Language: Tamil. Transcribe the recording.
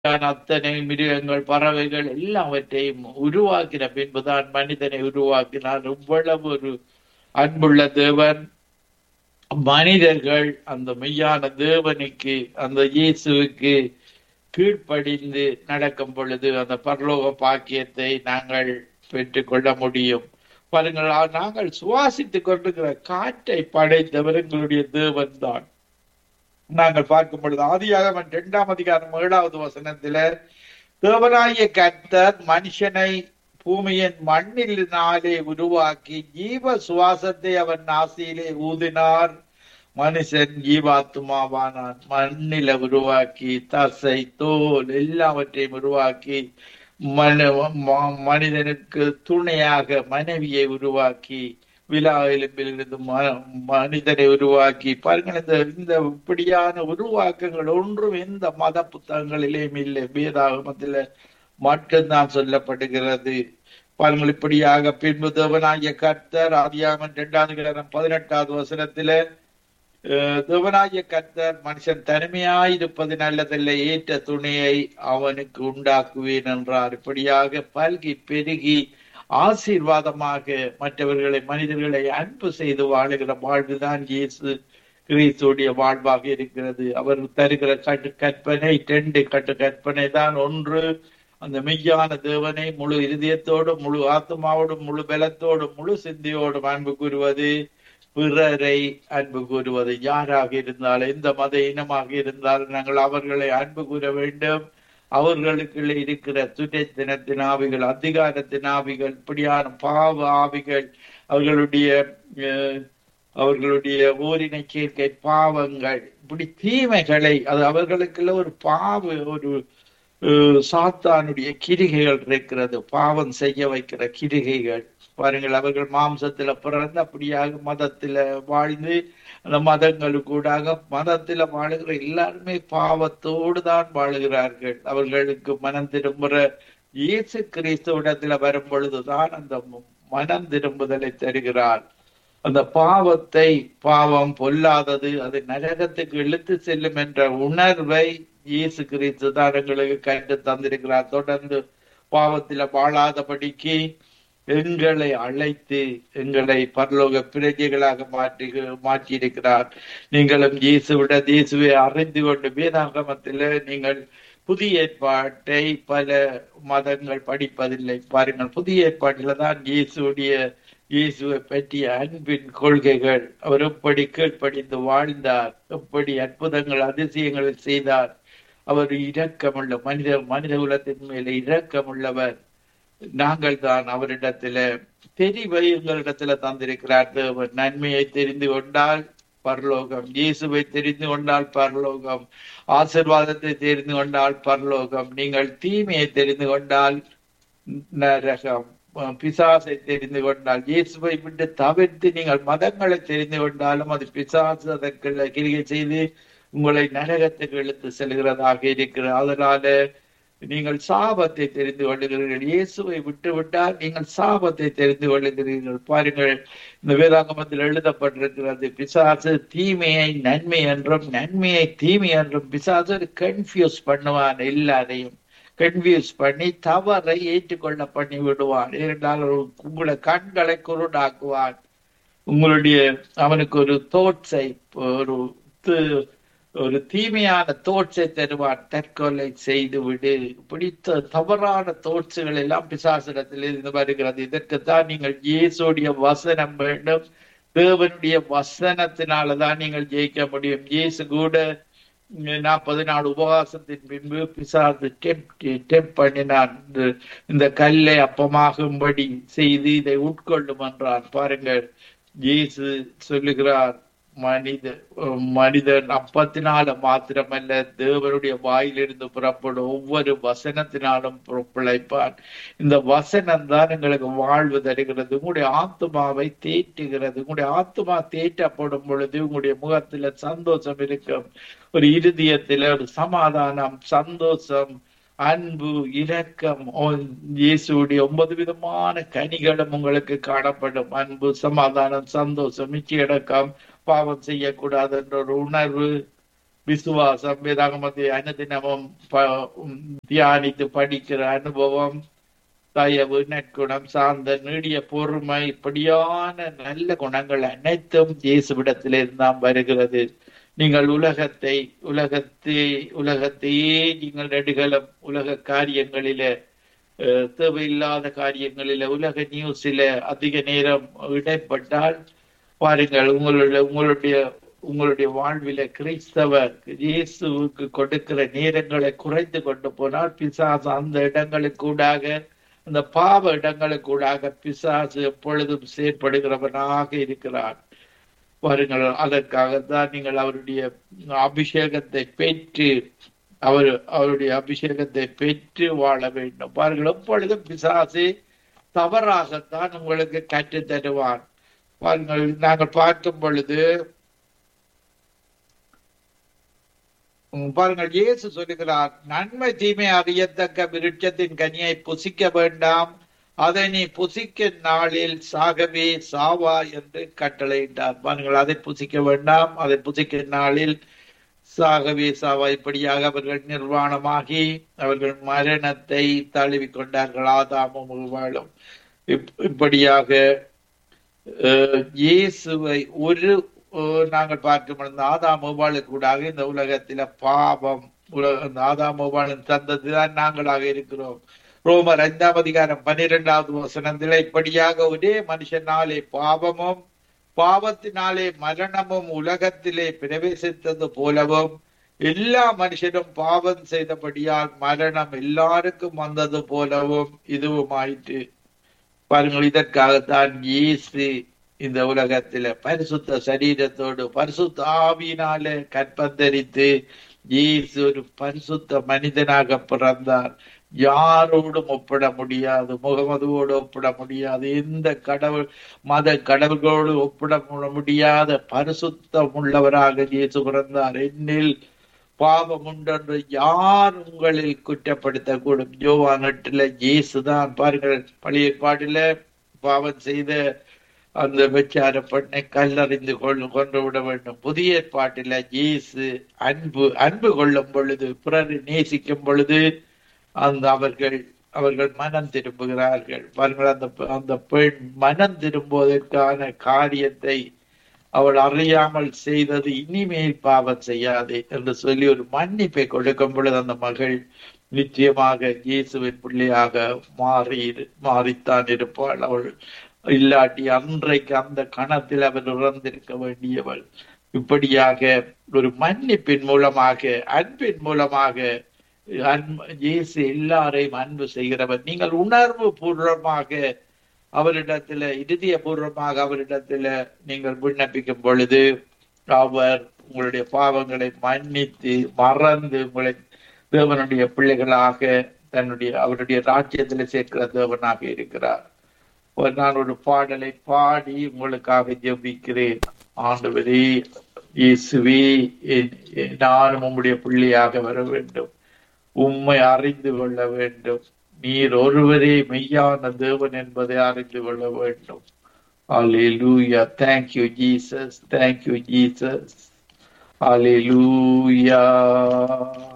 அத்தனை மிருகங்கள் பறவைகள் எல்லாவற்றையும் உருவாக்கின பின்புதான் மனிதனை உருவாக்கினார் இவ்வளவு ஒரு அன்புள்ள தேவன் மனிதர்கள் அந்த மெய்யான தேவனுக்கு அந்த இயேசுவுக்கு கீழ்ப்படிந்து நடக்கும் பொழுது அந்த பரலோக பாக்கியத்தை நாங்கள் பெற்றுக்கொள்ள முடியும் பாருங்கள் ஆ- நாங்கள் சுவாசித்துக் கொண்டிருக்கிற காற்றை படைத்தவர் எங்களுடைய தேவன் தான் நாங்கள் பார்க்கும் பொழுது ஆதியாகமன் இரண்டாம் அதிகாரம் ஏழாவது வசனத்தில தேவனாகிய கர்த்தர் மனுஷனை பூமியின் மண்ணினாலே உருவாக்கி ஜீவ சுவாசத்தை அவன் நாசியிலே ஊதினார் மனுஷன் ஜீவாத்மாவானான் மண்ணில உருவாக்கி தசை தோல் எல்லாவற்றையும் உருவாக்கி மன ம- மனிதனுக்கு துணையாக மனைவியை உருவாக்கி விழா எலும்பிலிருந்து ம- மனிதனை உருவாக்கி பாருங்கள் இந்த இந்த இப்படியான உருவாக்கங்கள் ஒன்றும் எந்த மத புத்தகங்களிலேயும் இல்லை வேதாகமத்துல மட்டும்தான் சொல்லப்படுகிறது பாருங்கள் இப்படியாக பின்பு தேவனாகிய கர்த்தர் ஆதியாகமம் இரண்டாவது கிரகம் பதினெட்டாவது வசனத்தில அஹ், தேவனாகிய கர்த்தர் மனுஷன் தனிமையாயிருப்பது நல்லதில்லை ஏற்ற துணையை அவனுக்கு உண்டாக்குவேன் என்றார் இப்படியாக பல்கி பெருகி ஆசீர்வாதமாக மற்றவர்களை மனிதர்களை அன்பு செய்து வாழுகிற வாழ்வுதான் இயேசு கிறிஸ்துடைய வாழ்வாக இருக்கிறது அவர் தருகிற கட்டு கற்பனை ரெண்டு கட்டு கற்பனை தான் ஒன்று அந்த மெய்யான தேவனை முழு இருதயத்தோடும் முழு ஆத்மாவோடும் முழு பலத்தோடும் முழு சிந்தியோடும் அன்பு கூறுவது பிறரை அன்பு கூறுவது யாராக இருந்தாலும் எந்த மத இனமாக இருந்தாலும் நாங்கள் அவர்களை அன்பு கூற வேண்டும் அவர்களுக்குள்ள இருக்கிற துரைத்தினத்தின் ஆவிகள் அதிகாரத்தின் ஆவிகள் இப்படியான பாவ ஆவிகள் அவர்களுடைய அஹ், அவர்களுடைய ஓரின சேர்க்கை பாவங்கள் இப்படி தீமைகளை அது அவர்களுக்குள்ள ஒரு பாவ ஒரு அஹ், சாத்தானுடைய கிரிகைகள் இருக்கிறது பாவம் செய்ய வைக்கிற கிரிகைகள் பாருங்கள் அவர்கள் மாம்சத்துல பிறந்து அப்படியாக மதத்துல வாழ்ந்து அந்த மதங்களுக்கூடாக மதத்துல வாழுகிற எல்லாருமே பாவத்தோடு தான் வாழுகிறார்கள் அவர்களுக்கு மனம் திரும்புற இயேசு கிறிஸ்துவிடத்துல வரும் பொழுதுதான் அந்த மனம் திரும்புதலை தருகிறார் அந்த பாவத்தை பாவம் பொல்லாதது அது நரகத்துக்கு இழுத்து செல்லும் என்ற உணர்வை இயேசு கிறிஸ்து தான் எங்களுக்கு கண்டு தந்திருக்கிறார் தொடர்ந்து பாவத்தில வாழாதபடிக்கு எங்களை அழைத்து எங்களை பரலோக பிரஜைகளாக மாற்றி மாற்றியிருக்கிறார் நீங்களும் இயேசுவிட இயேசுவை அறிந்து கொண்டு வேதாகமத்தில் நீங்கள் புதிய ஏற்பாட்டை பல மதங்கள் படிப்பதில்லை பாருங்கள் புதிய ஏற்பாட்டில தான் இயேசுடைய இயேசுவை பற்றிய அன்பின் கொள்கைகள் அவர் எப்படி கீழ்ப்படிந்து வாழ்ந்தார் எப்படி அற்புதங்கள் அதிசயங்களை செய்தார் அவர் இரக்கமுள்ள மனித மனித குலத்தின் மேலே இரக்கமுள்ளவர் நாங்கள் தான் அவரிடத்துல தெரிவை எங்களிடத்துல தந்திருக்கிறார் தேவன் நன்மையை தெரிந்து கொண்டால் பரலோகம் இயேசுவை தெரிந்து கொண்டால் பரலோகம் ஆசிர்வாதத்தை தெரிந்து கொண்டால் பரலோகம் நீங்கள் தீமையை தெரிந்து கொண்டால் நரகம் பிசாசை தெரிந்து கொண்டால் இயேசுவை விட்டு தவிர்த்து நீங்கள் மதங்களை தெரிந்து கொண்டாலும் அது பிசாசு அதற்கு கிரிகை செய்து உங்களை நரகத்துக்கு இழுத்து செல்கிறதாக இருக்கிறது அதனால நீங்கள் சாபத்தை தெரிந்து கொள்ளுகிறீர்கள் இயேசுவை விட்டு விட்டால் நீங்கள் சாபத்தை தெரிந்து கொள்ளுகிறீர்கள் பாருங்கள் இந்த வேதாங்கமத்தில் எழுதப்பட்டிருக்கிறது பிசாசு தீமையை நன்மை என்றும் நன்மையை தீமை என்றும் பிசாசு கன்ஃபியூஸ் பண்ணுவான் எல்லாரையும் கன்ஃபியூஸ் பண்ணி தவறை ஏற்றுக்கொள்ள பண்ணி விடுவான் ஏனென்றால் உங்களை கண்களை குருடாக்குவான் உங்களுடைய அவனுக்கு ஒரு தோட்சை ஒரு து- ஒரு தீமையான தோட்சை தருவான் தற்கொலை செய்து விடு பிடித்த தவறான தோட்சுகள் எல்லாம் பிசாசிடத்தில் இருந்து வருகிறது இதற்குத்தான் நீங்கள் இயேசுடைய வசனம் வேண்டும் தேவனுடைய வசனத்தினாலதான் நீங்கள் ஜெயிக்க முடியும் இயேசு கூட நாற்பது நாள் உபவாசத்தின் பின்பு பிசாசு டெம்ப் பண்ணினான் இந்த- இந்த கல்லை அப்பமாகும்படி செய்து இதை உட்கொள்ளும் என்றான் பாருங்கள் இயேசு சொல்லுகிறார் மனித மனிதன் அப்பத்தினால மாத்திரமல்ல தேவனுடைய வாயிலிருந்து புறப்படும் ஒவ்வொரு வசனத்தினாலும் பு- பிழைப்பான் இந்த வசனம் தான் எங்களுக்கு வாழ்வு தருகிறது உங்களுடைய ஆத்மாவை தேற்றுகிறது உங்களுடைய ஆத்மா தேற்றப்படும் பொழுது உங்களுடைய முகத்துல சந்தோஷம் இருக்கும் ஒரு இருதயத்துல ஒரு சமாதானம் சந்தோஷம் அன்பு இரக்கம் ஓ- இயேசுடைய ஒன்பது விதமான கனிகளும் உங்களுக்கு காணப்படும் அன்பு சமாதானம் சந்தோஷம் நிச்சயடக்கம் பாவம் செய்யக்கூடாது என்ற ஒரு உணர்வு விசுவாசம் வேதாகமத்தை அனுதினமும் ப- உம் தியானித்து படிக்கிற அனுபவம் தயவு நற்குணம் சார்ந்த நீடிய பொறுமை இப்படியான நல்ல குணங்கள் அனைத்தும் இயேசுவிடத்திலிருந்து தான் வருகிறது நீங்கள் உலகத்தை உலகத்தை உலகத்தையே நீங்கள் நெடுகலம் உலக காரியங்களில அஹ், தேவையில்லாத காரியங்களில உலக நியூஸில அதிக நேரம் இடைப்பட்டால் பாருங்கள் உங்களுடைய உங்களுடைய உங்களுடைய வாழ்வில கிறிஸ்தவ இயேசுவுக்கு கொடுக்கிற நேரங்களை குறைத்து கொண்டு போனால் பிசாசு அந்த இடங்களுக்கூடாக அந்த பாவ இடங்களுக்கூடாக பிசாசு எப்பொழுதும் செயற்படுகிறவனாக இருக்கிறார் பாருங்கள் அதற்காகத்தான் நீங்கள் அவருடைய அபிஷேகத்தை பெற்று அவர் அவருடைய அபிஷேகத்தை பெற்று வாழ வேண்டும் பாருங்கள் எப்பொழுதும் பிசாசு தவறாகத்தான் உங்களுக்கு கற்றுத் தருவான் பாருங்கள் நாங்கள் பார்க்கும் பொழுது உம், பாருங்கள் இயேசு சொல்லுகிறார் நன்மை தீமை அறியத்தக்க விருட்சத்தின் கனியை புசிக்க வேண்டாம் அதை நீ புசிக்கும் நாளில் சாகவே சாவா என்று கட்டளையிட்டார் பாருங்கள் அதை புசிக்க வேண்டாம் அதை புசிக்கும் நாளில் சாகவே சாவா இப்படியாக அவர்கள் நிர்வாணமாகி அவர்கள் மரணத்தை தழுவிக் கொண்டார்கள் ஆதாமும் உருவாளும் இப்- இப்படியாக அஹ், இயேசுவை ஒரு அஹ், நாங்கள் பார்க்கும் பொழுது ஆதாம் கூடாக இந்த உலகத்தில பாவம் உலக இந்த ஆதாம் உபாலின் தந்ததுதான் நாங்களாக இருக்கிறோம் ரோமர் ஐந்தாம் அதிகாரம் பன்னிரெண்டாவது வசனத்தில இப்படியாக ஒரே மனுஷனாலே பாவமும் பாவத்தினாலே மரணமும் உலகத்திலே பிரவேசித்தது போலவும் எல்லா மனுஷனும் பாவம் செய்தபடியால் மரணம் எல்லாருக்கும் வந்தது போலவும் இதுவும் ஆயிற்று பாருங்கள் இதற்காகத்தான் இயேசு இந்த உலகத்தில பரிசுத்த சரீரத்தோடு பரிசுத்த ஆவியினால கற்பந்தரித்து இயேசு ஒரு பரிசுத்த மனிதனாக பிறந்தார் யாரோடும் ஒப்பிட முடியாது முகமதுவோடு ஒப்பிட முடியாது எந்த கடவுள் மத கடவுள்களோடு ஒப்பிட மு- முடியாத பரிசுத்தம் உள்ளவராக இயேசு பிறந்தார் என்னில் பாவம் உண்டென்று யார் உங்களில் குற்றப்படுத்தக்கூடும் யோவான் எட்டுல இயேசுதான் பாருங்கள் பழைய பாட்டில பாவம் செய்த அந்த விச்சார பெண்ணை கல்லறிந்து கொண்டு கொண்டு விட வேண்டும் புதிய பாட்டில இயேசு அன்பு அன்பு கொள்ளும் பொழுது பிறரை நேசிக்கும் பொழுது அந்த அவர்கள் அவர்கள் மனம் திரும்புகிறார்கள் பாருங்கள் அந்த அந்த பெண் மனம் திரும்புவதற்கான காரியத்தை அவள் அறியாமல் செய்தது இனிமேல் பாவம் செய்யாதே என்று சொல்லி ஒரு மன்னிப்பை கொடுக்கும் பொழுது அந்த மகள் நிச்சயமாக இயேசுவின் பிள்ளையாக மாறி மாறித்தான் இருப்பாள் அவள் இல்லாட்டி அன்றைக்கு அந்த கணத்தில் அவர் இறந்திருக்க வேண்டியவள் இப்படியாக ஒரு மன்னிப்பின் மூலமாக அன்பின் மூலமாக அன்பு இயேசு எல்லாரையும் அன்பு செய்கிறவர் நீங்கள் உணர்வு பூர்வமாக அவரிடத்துல இதய பூர்வமாக அவரிடத்துல நீங்கள் விண்ணப்பிக்கும் பொழுது அவர் உங்களுடைய பாவங்களை மன்னித்து மறந்து உங்களை தேவனுடைய பிள்ளைகளாக தன்னுடைய அவருடைய ராஜ்யத்துல சேர்க்கிற தேவனாக இருக்கிறார் ஒரு நான் ஒரு பாடலை பாடி உங்களுக்காக ஜெபிக்கிறேன் ஆண்டவரே இயேசுவே என்- என் நானும் உம்முடைய பிள்ளையாக வர வேண்டும் உம்மை அறிந்து கொள்ள வேண்டும் நீர் ஒருவரே மெய்யான தேவன் என்பதை அறிந்து கொள்ள வேண்டும் Hallelujah. Thank you, Jesus. Thank you, Jesus. Hallelujah.